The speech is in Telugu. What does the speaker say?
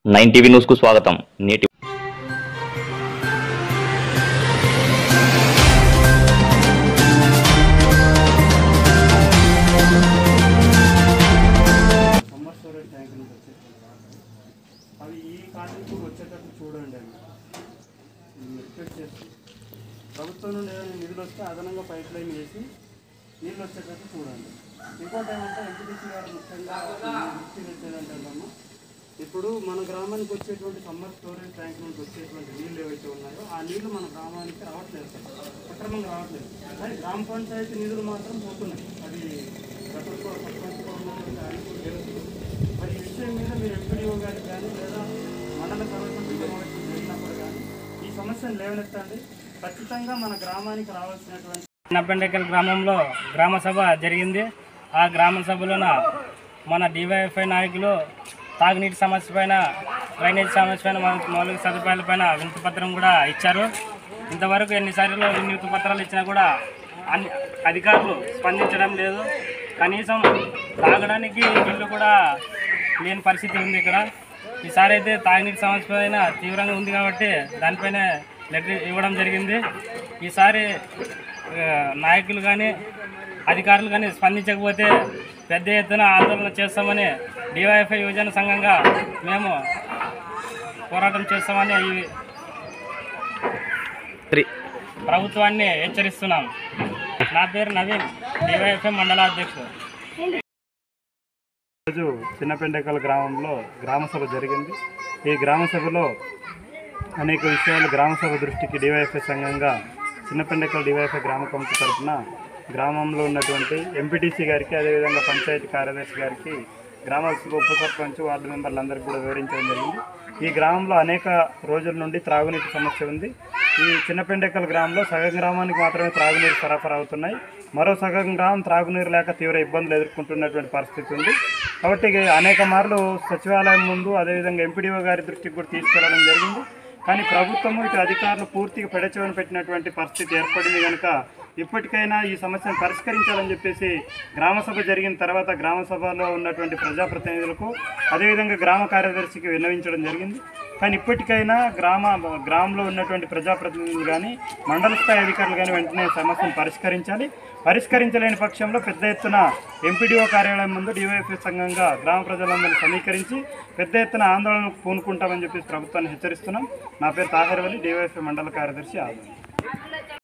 నైన్ టీవీ న్యూస్ కు స్వాగతం నేటి సమ్మర్ స్టోరేజ్ ట్యాంక్ నుంచి వచ్చేటువంటి వాటర్ అవి ఈ కాలంకి వచ్చేటట్టు చూడండి అవి రిక్వెస్ట్ చేస్తూ ప్రభుత్వం నుండి ఏదైనా నిధులు వస్తే అదనంగా పైప్ లైన్ వేసి నీళ్ళు వచ్చేటట్టు చూడండి ఇంకోటి ఏమంటే ఎంపీటీసీ గారు ముఖ్యంగా దృష్టి పెట్టేదంటే ఇప్పుడు మన గ్రామానికి వచ్చేటువంటి సమ్మర్ స్టోరేజ్ ట్యాంక్ నుంచి వచ్చేటువంటి నీళ్ళు ఏవైతే ఉన్నాయో ఆ నీళ్లు మన గ్రామానికి రావట్లేదు సార్ సక్రమంగా రావట్లేదు కానీ గ్రామ పంచాయతీ నిధులు మాత్రం పోతున్నాయి అది గతంలో సర్పంచ్గా ఉన్నటువంటి ఆయన కూడా తెలుసు మరి ఈ విషయం మీద మీరు ఎంపీడీఓ గారికి కానీ లేదా మండల సర్వసభ్య సమావేశం జరిగినప్పుడు కానీ ఈ సమస్యను లేవనెత్తండి ఖచ్చితంగా మన గ్రామానికి రావాల్సినటువంటి నప్పండేకల్ గ్రామంలో గ్రామ సభ జరిగింది ఆ గ్రామ సభలోన మన డివైఎఫ్ఐ నాయకులు తాగునీటి సమస్య పైన డ్రైనేజ్ సమస్య పైన మౌ- మౌలిక సదుపాయాల పైన వినతి పత్రం కూడా ఇచ్చారు ఇంతవరకు ఎన్నిసార్లు వినతి పత్రాలు ఇచ్చినా కూడా అన్ని అధికారులు స్పందించడం లేదు కనీసం తాగడానికి నీళ్ళు కూడా లేని పరిస్థితి ఉంది ఇక్కడ ఈసారి అయితే తాగునీటి సమస్య పైన తీవ్రంగా ఉంది కాబట్టి దానిపైన లెటర్ ఇవ్వడం జరిగింది ఈసారి ఆ, నాయకులు కానీ అధికారులు కానీ స్పందించకపోతే పెద్ద ఎత్తున ఆందోళన చేస్తామని డివైఎఫ్ఐ యువజన సంఘంగా మేము పోరాటం చేస్తామని ఈ ప్రభుత్వాన్ని హెచ్చరిస్తున్నాం నా పేరు నవీన్ డివైఎఫ్ఐ మండల అధ్యక్షుడు రోజు చిన్నపెండకల్ గ్రామంలో గ్రామ సభ జరిగింది ఈ గ్రామ సభలో అనేక విషయాలు గ్రామ సభ దృష్టికి డివైఎఫ్ఐ సంఘంగా చిన్నపెండకల్ డివైఎఫ్ఐ గ్రామ కమిటీ తరఫున గ్రామంలో ఉన్నటువంటి ఎంపీటీసీ గారికి అదేవిధంగా పంచాయతీ కార్యదర్శి గారికి గ్రామ ఉప సర్పంచ్ వార్డు మెంబర్లందరికీ కూడా వివరించడం జరిగింది ఈ గ్రామంలో అనేక రోజుల నుండి త్రాగునీటి సమస్య ఉంది ఈ చిన్నపెండకల్ గ్రామంలో సగం గ్రామానికి మాత్రమే త్రాగునీరు సరఫరా అవుతున్నాయి మరో సగం గ్రామం త్రాగునీరు లేక తీవ్ర ఇబ్బందులు ఎదుర్కొంటున్నటువంటి పరిస్థితి ఉంది కాబట్టి ఇక అనేక మార్లు సచివాలయం ముందు అదేవిధంగా ఎంపీడీఓ గారి దృష్టికి కూడా తీసుకెళ్లడం జరిగింది కానీ ప్రభుత్వము ఇటు అధికారులు పూర్తిగా పెడచెవిన పెట్టినటువంటి పరిస్థితి ఏర్పడింది కనుక ఇప్పటికైనా ఈ సమస్యను పరిష్కరించాలని చెప్పేసి గ్రామ సభ జరిగిన తర్వాత గ్రామ సభలో ఉన్నటువంటి ప్రజాప్రతినిధులకు అదేవిధంగా గ్రామ కార్యదర్శికి విన్నవించడం జరిగింది కానీ ఇప్పటికైనా గ్రామ గ్రామంలో ఉన్నటువంటి ప్రజాప్రతినిధులు కానీ మండల స్థాయి అధికారులు కానీ వెంటనే సమస్యను పరిష్కరించాలి పరిష్కరించలేని పక్షంలో పెద్ద ఎత్తున ఎంపీడీఓ కార్యాలయం ముందు డివైఎఫ్ఎస్ సంఘంగా గ్రామ ప్రజలందరినీ సమీకరించి పెద్ద ఎత్తున ఆందోళనకు పూనుకుంటామని చెప్పేసి ప్రభుత్వాన్ని హెచ్చరిస్తున్నాం నా పేరు తాహర్ వలి డివైఎఫ్ఐ మండల కార్యదర్శి ఆదరణ